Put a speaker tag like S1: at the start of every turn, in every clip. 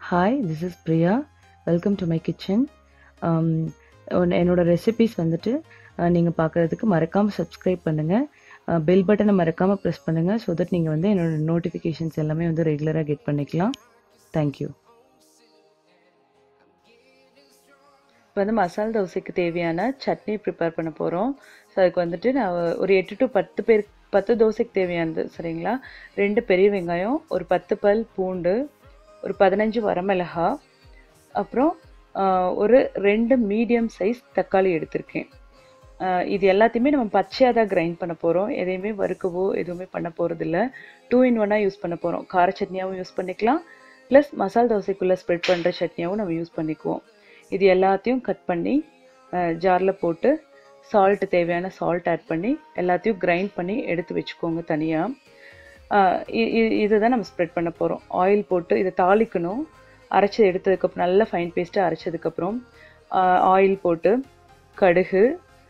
S1: hi this is Priya welcome to my kitchen என்னோட recipes வந்துட்டு நீங்கள் பார்க்குறதுக்கு மறக்காமல் சப்ஸ்கிரைப் பண்ணுங்கள் பெல் பட்டனை மறக்காமல் ப்ரெஸ் பண்ணுங்கள் ஸோ தட் நீங்கள் வந்து என்னோட நோட்டிஃபிகேஷன்ஸ் எல்லாமே வந்து ரெகுலராக கெட் பண்ணிக்கலாம் தேங்க்யூ இப்போ வந்து மசால் தோசைக்கு தேவையான சட்னி ப்ரிப்பேர் பண்ண போகிறோம் ஸோ அதுக்கு வந்துட்டு நான் ஒரு எட்டு டு பத்து பேர் பத்து தோசைக்கு தேவையானது சரிங்களா ரெண்டு பெரிய வெங்காயம் ஒரு பத்து பல் பூண்டு ஒரு பதினஞ்சு வரமிளகா அப்புறம் ஒரு ரெண்டு மீடியம் சைஸ் தக்காளி எடுத்திருக்கேன் இது எல்லாத்தையுமே நம்ம பச்சையாக தான் கிரைண்ட் பண்ண போகிறோம் எதையுமே வறுக்கவோ எதுவுமே பண்ண போகிறதில்ல டூ இன் ஒன்னாக யூஸ் பண்ண போகிறோம் கார சட்னியாகவும் யூஸ் பண்ணிக்கலாம் ப்ளஸ் மசால் தோசைக்குள்ளே ஸ்ப்ரெட் பண்ணுற சட்னியாகவும் நம்ம யூஸ் பண்ணிக்குவோம் இது எல்லாத்தையும் கட் பண்ணி ஜாரில் போட்டு சால்ட்டு தேவையான சால்ட் ஆட் பண்ணி எல்லாத்தையும் கிரைண்ட் பண்ணி எடுத்து வச்சுக்கோங்க தனியாக இதை தான் நம்ம ஸ்ப்ரெட் பண்ண போகிறோம் ஆயில் போட்டு இதை தாளிக்கணும் அரைச்சி எடுத்ததுக்கப்புறம் நல்லா ஃபைன் பேஸ்ட்டு அரைச்சதுக்கப்புறம் ஆயில் போட்டு கடுகு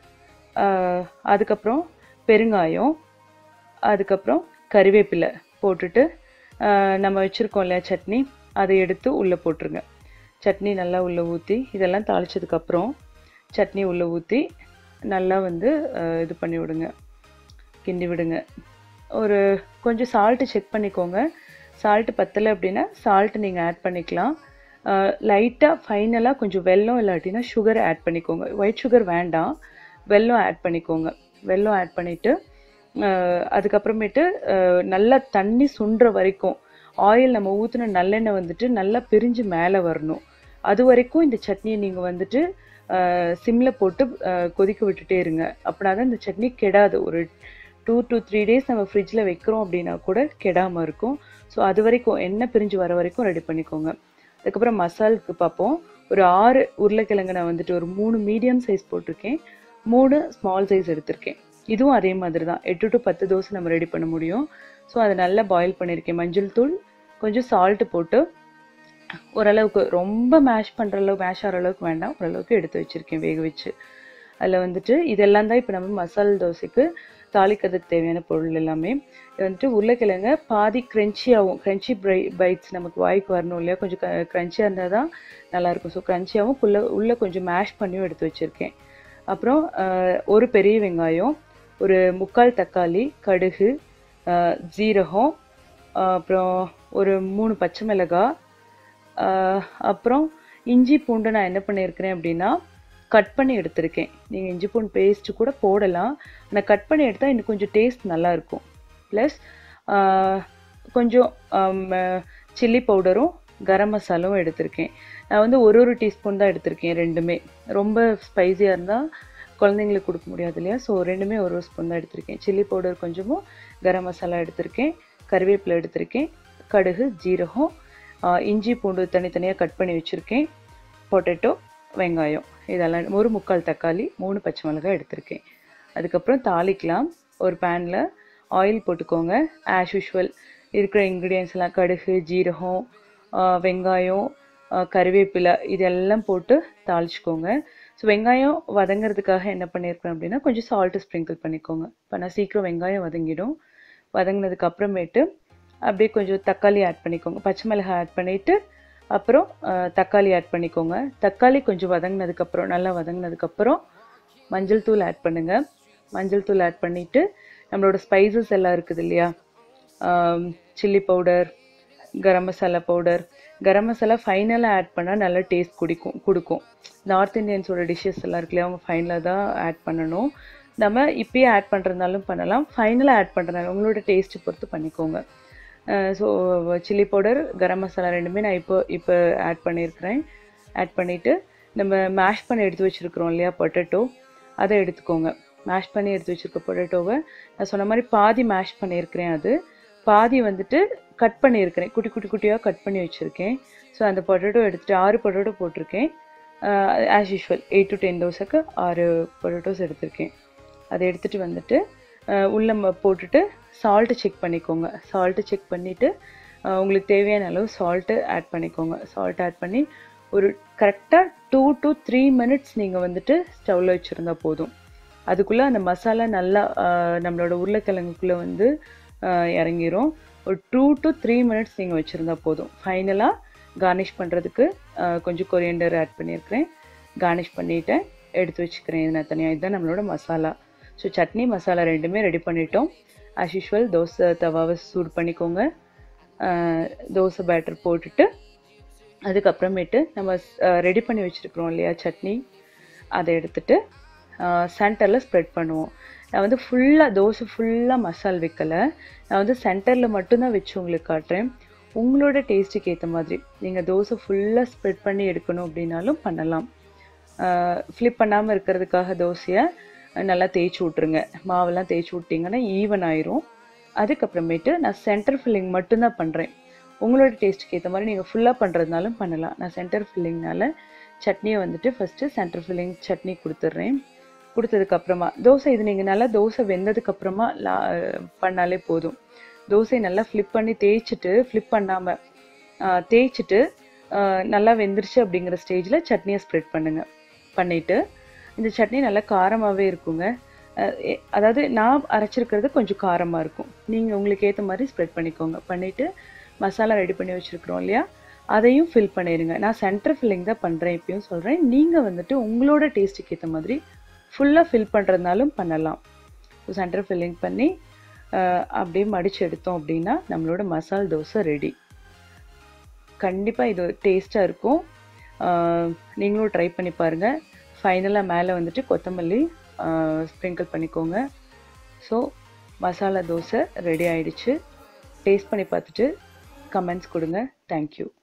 S1: அதுக்கப்புறம் பெருங்காயம் அதுக்கப்புறம் கறிவேப்பிலை போட்டுட்டு நம்ம வச்சுருக்கோம் இல்லையா சட்னி அதை எடுத்து உள்ளே போட்டுருங்க சட்னி நல்லா உள்ளே ஊற்றி இதெல்லாம் தாளித்ததுக்கப்புறம் சட்னி உள்ளே ஊற்றி நல்லா வந்து இது பண்ணி விடுங்க கிண்டி விடுங்க ஒரு கொஞ்சம் சால்ட்டு செக் பண்ணிக்கோங்க சால்ட்டு பத்தலை அப்படின்னா சால்ட்டு நீங்கள் ஆட் பண்ணிக்கலாம் லைட்டாக ஃபைனலாக கொஞ்சம் வெல்லம் இல்லாட்டினா சுகர் ஆட் பண்ணிக்கோங்க ஒயிட் சுகர் வேண்டாம் வெல்லம் ஆட் பண்ணிக்கோங்க வெல்லம் ஆட் பண்ணிவிட்டு அதுக்கப்புறமேட்டு நல்லா தண்ணி சுண்டுற வரைக்கும் ஆயில் நம்ம ஊற்றின நல்லெண்ணெய் வந்துட்டு நல்லா பிரிஞ்சு மேலே வரணும் அது வரைக்கும் இந்த சட்னியை நீங்கள் வந்துட்டு சிம்மில் போட்டு கொதிக்க விட்டுட்டே இருங்க அப்படின்னா தான் இந்த சட்னி கெடாது ஒரு டூ டு த்ரீ டேஸ் நம்ம ஃப்ரிட்ஜில் வைக்கிறோம் அப்படின்னா கூட கெடாமல் இருக்கும் ஸோ அது வரைக்கும் எண்ணெய் பிரிஞ்சு வர வரைக்கும் ரெடி பண்ணிக்கோங்க அதுக்கப்புறம் மசாலுக்கு பார்ப்போம் ஒரு ஆறு உருளைக்கிழங்கு நான் வந்துட்டு ஒரு மூணு மீடியம் சைஸ் போட்டிருக்கேன் மூணு ஸ்மால் சைஸ் எடுத்திருக்கேன் இதுவும் அதே மாதிரி தான் எட்டு டு பத்து தோசை நம்ம ரெடி பண்ண முடியும் ஸோ அதை நல்லா பாயில் பண்ணியிருக்கேன் மஞ்சள் தூள் கொஞ்சம் சால்ட்டு போட்டு ஓரளவுக்கு ரொம்ப மேஷ் பண்ணுற அளவுக்கு மேஷ் ஆகிற அளவுக்கு வேண்டாம் ஓரளவுக்கு எடுத்து வச்சுருக்கேன் வேக வச்சு அதில் வந்துட்டு இதெல்லாம் தான் இப்போ நம்ம மசால் தோசைக்கு தாளிக்கிறதுக்கு தேவையான பொருள் எல்லாமே இது வந்துட்டு உருளைக்கிழங்க பாதி க்ரன்ச்சியாகவும் க்ரன்ச்சி ப்ரை பைட்ஸ் நமக்கு வாய்க்கு வரணும் இல்லையா கொஞ்சம் க்ரன்ச்சியாக இருந்தால் தான் நல்லாயிருக்கும் ஸோ க்ரன்ச்சியாகவும் உள்ளே உள்ளே கொஞ்சம் மேஷ் பண்ணியும் எடுத்து வச்சுருக்கேன் அப்புறம் ஒரு பெரிய வெங்காயம் ஒரு முக்கால் தக்காளி கடுகு ஜீரகம் அப்புறம் ஒரு மூணு பச்சை மிளகாய் அப்புறம் இஞ்சி பூண்டு நான் என்ன பண்ணியிருக்கிறேன் அப்படின்னா கட் பண்ணி எடுத்திருக்கேன் நீங்கள் இஞ்சி பூண்டு பேஸ்ட்டு கூட போடலாம் ஆனால் கட் பண்ணி எடுத்தால் இன்னும் கொஞ்சம் டேஸ்ட் நல்லாயிருக்கும் ப்ளஸ் கொஞ்சம் சில்லி பவுடரும் கரம் மசாலாவும் எடுத்திருக்கேன் நான் வந்து ஒரு ஒரு டீஸ்பூன் தான் எடுத்திருக்கேன் ரெண்டுமே ரொம்ப ஸ்பைஸியாக இருந்தால் குழந்தைங்களுக்கு கொடுக்க முடியாது இல்லையா ஸோ ரெண்டுமே ஒரு ஒரு ஸ்பூன் தான் எடுத்திருக்கேன் சில்லி பவுடர் கொஞ்சமும் கரம் மசாலா எடுத்திருக்கேன் கருவேப்பிலை எடுத்திருக்கேன் கடுகு ஜீரகம் இஞ்சி பூண்டு தனித்தனியாக கட் பண்ணி வச்சுருக்கேன் பொட்டேட்டோ வெங்காயம் இதெல்லாம் ஒரு முக்கால் தக்காளி மூணு பச்சை மிளகாய் எடுத்திருக்கேன் அதுக்கப்புறம் தாளிக்கலாம் ஒரு பேனில் ஆயில் போட்டுக்கோங்க ஆஸ் யூஷுவல் இருக்கிற இன்க்ரீடியன்ஸ் எல்லாம் கடுகு ஜீரகம் வெங்காயம் கருவேப்பிலை இதெல்லாம் போட்டு தாளிச்சிக்கோங்க ஸோ வெங்காயம் வதங்கிறதுக்காக என்ன பண்ணியிருக்கிறேன் அப்படின்னா கொஞ்சம் சால்ட்டு ஸ்ப்ரிங்கிள் பண்ணிக்கோங்க இப்போ நான் சீக்கிரம் வெங்காயம் வதங்கிடும் வதங்கினதுக்கு அப்புறமேட்டு அப்படியே கொஞ்சம் தக்காளி ஆட் பண்ணிக்கோங்க பச்சை மிளகாய் ஆட் பண்ணிவிட்டு அப்புறம் தக்காளி ஆட் பண்ணிக்கோங்க தக்காளி கொஞ்சம் வதங்கினதுக்கப்புறம் நல்லா வதங்கினதுக்கப்புறம் மஞ்சள் தூள் ஆட் பண்ணுங்கள் மஞ்சள் தூள் ஆட் பண்ணிவிட்டு நம்மளோட ஸ்பைசஸ் எல்லாம் இருக்குது இல்லையா chilli powder garam masala powder garam masala ஃபைனலாக ஆட் பண்ணால் நல்லா டேஸ்ட் குடிக்கும் கொடுக்கும் நார்த் இந்தியன்ஸோட டிஷ்ஷஸ் எல்லாம் இருக்கு இல்லையா அவங்க ஃபைனலாக தான் ஆட் பண்ணணும் நம்ம இப்பயே ஆட் பண்ணுறதுனாலும் பண்ணலாம் ஃபைனலாக ஆட் பண்ணுறதுனால உங்களோட டேஸ்ட்டு பொறுத்து பண்ணிக்கோங்க so chilli powder garam masala ரெண்டுமே நான் இப்போ இப்போ ஆட் பண்ணியிருக்கிறேன் ஆட் பண்ணிவிட்டு நம்ம மேஷ் பண்ணி எடுத்து வச்சுருக்குறோம் இல்லையா பொட்டேட்டோ அதை எடுத்துக்கோங்க மேஷ் பண்ணி எடுத்து வச்சுருக்க பொட்டேட்டோவை நான் சொன்ன மாதிரி பாதி மேஷ் பண்ணியிருக்கிறேன் அது பாதி வந்துட்டு கட் பண்ணியிருக்கிறேன் குட்டி குட்டி குட்டியாக கட் பண்ணி வச்சுருக்கேன் ஸோ அந்த பொட்டேட்டோ எடுத்துகிட்டு ஆறு பொட்டேட்டோ போட்டிருக்கேன் as usual eight to ten தோசைக்கு ஆறு பொட்டேட்டோஸ் எடுத்திருக்கேன் அதை எடுத்துகிட்டு வந்துட்டு உள்ளே போட்டுட்டு சால்ட்டு செக் பண்ணிக்கோங்க சால்ட்டு செக் பண்ணிவிட்டு உங்களுக்கு தேவையான அளவு சால்ட்டு ஆட் பண்ணிக்கோங்க சால்ட் ஆட் பண்ணி ஒரு கரெக்டாக டூ டு த்ரீ மினிட்ஸ் நீங்கள் வந்துட்டு ஸ்டவ்வில் வச்சுருந்தா போதும் அதுக்குள்ளே அந்த மசாலா நல்லா நம்மளோட உருளைக்கிழங்குக்குள்ளே வந்து இறங்கிரும் ஒரு டூ டு த்ரீ மினிட்ஸ் நீங்கள் வச்சுருந்தா போதும் ஃபைனலாக கார்னிஷ் பண்ணுறதுக்கு கொஞ்சம் கொரியண்டர் ஆட் பண்ணியிருக்கிறேன் கார்னிஷ் பண்ணிவிட்டேன் எடுத்து வச்சுக்கிறேன் இது நான் தனியாக இதுதான் நம்மளோட மசாலா ஸோ சட்னி மசாலா ரெண்டுமே ரெடி பண்ணிட்டோம் ஆஸ் யூஷுவல் தோசை தவாவை சூடு பண்ணிக்கோங்க அஹ், தோசை பேட்டர் போட்டுட்டு அதுக்கப்புறமேட்டு நம்ம ரெடி பண்ணி வச்சுருக்குறோம் இல்லையா சட்னி அதை எடுத்துட்டு சென்டரில் ஸ்ப்ரெட் பண்ணுவோம் நான் வந்து ஃபுல்லாக தோசை ஃபுல்லாக மசால் வைக்கலை நான் வந்து சென்டரில் மட்டும்தான் வச்சு உங்களுக்கு காட்டுறேன் உங்களோட டேஸ்ட்டுக்கு ஏற்ற மாதிரி நீங்கள் தோசை ஃபுல்லாக ஸ்ப்ரெட் பண்ணி எடுக்கணும் அப்படின்னாலும் பண்ணலாம் ஃப்ளிப் பண்ணாமல் இருக்கிறதுக்காக தோசையை நல்லா தேய்ச்சி விட்ருங்க மாவெல்லாம் தேய்ச்சி விட்டிங்கன்னா ஈவன் ஆயிரும் அதுக்கப்புறமேட்டு நான் சென்டர் ஃபில்லிங் மட்டும்தான் பண்ணுறேன் உங்களோட டேஸ்ட்டுக்கு ஏற்ற மாதிரி நீங்கள் ஃபுல்லாக பண்ணுறதுனாலும் பண்ணலாம் நான் சென்டர் ஃபில்லிங்னால சட்னியை வந்துட்டு ஃபஸ்ட்டு சென்டர் ஃபில்லிங் சட்னி கொடுத்துட்றேன் கொடுத்ததுக்கப்புறமா தோசை இது நீங்கள் நல்லா தோசை வெந்ததுக்கப்புறமா லா பண்ணாலே போதும் தோசையை நல்லா ஃப்ளிப் பண்ணி தேய்ச்சிட்டு ஃப்ளிப் பண்ணாமல் தேய்ச்சிட்டு ஆஹ் நல்லா வெந்துருச்சு அப்படிங்கிற ஸ்டேஜில் சட்னியை ஸ்ப்ரெட் பண்ணுங்கள் பண்ணிவிட்டு இந்த சட்னி நல்லா காரமாகவே இருக்குங்க அஹ் எ- அதாவது நான் அரைச்சிருக்கிறது கொஞ்சம் காரமாக இருக்கும் நீங்கள் உங்களுக்கு ஏற்ற மாதிரி ஸ்ப்ரெட் பண்ணிக்கோங்க பண்ணிவிட்டு மசாலா ரெடி பண்ணி வச்சுருக்குறோம் இல்லையா அதையும் ஃபில் பண்ணிடுங்க நான் சென்டர் ஃபில்லிங் தான் பண்ணுறேன் இப்பயும் சொல்கிறேன் நீங்கள் வந்துட்டு உங்களோட டேஸ்ட்டுக்கு ஏற்ற மாதிரி ஃபுல்லாக ஃபில் பண்ணுறதுனாலும் பண்ணலாம் சென்டர் ஃபில்லிங் பண்ணி அஹ், அப்படியே மடிச்சு எடுத்தோம் அப்படின்னா நம்மளோட மசால் தோசை ரெடி கண்டிப்பாக இது டேஸ்ட்டாக இருக்கும் அஹ், நீங்களும் ட்ரை பண்ணி பாருங்கள் ஃபைனலாக மேலே வந்துட்டு கொத்தமல்லி ஸ்ப்ரிங்கிள் பண்ணிக்கோங்க ஸோ மசாலா தோசை ரெடி ஆயிடுச்சு டேஸ்ட் பண்ணி பார்த்துட்டு கமெண்ட்ஸ் கொடுங்க தேங்க்யூ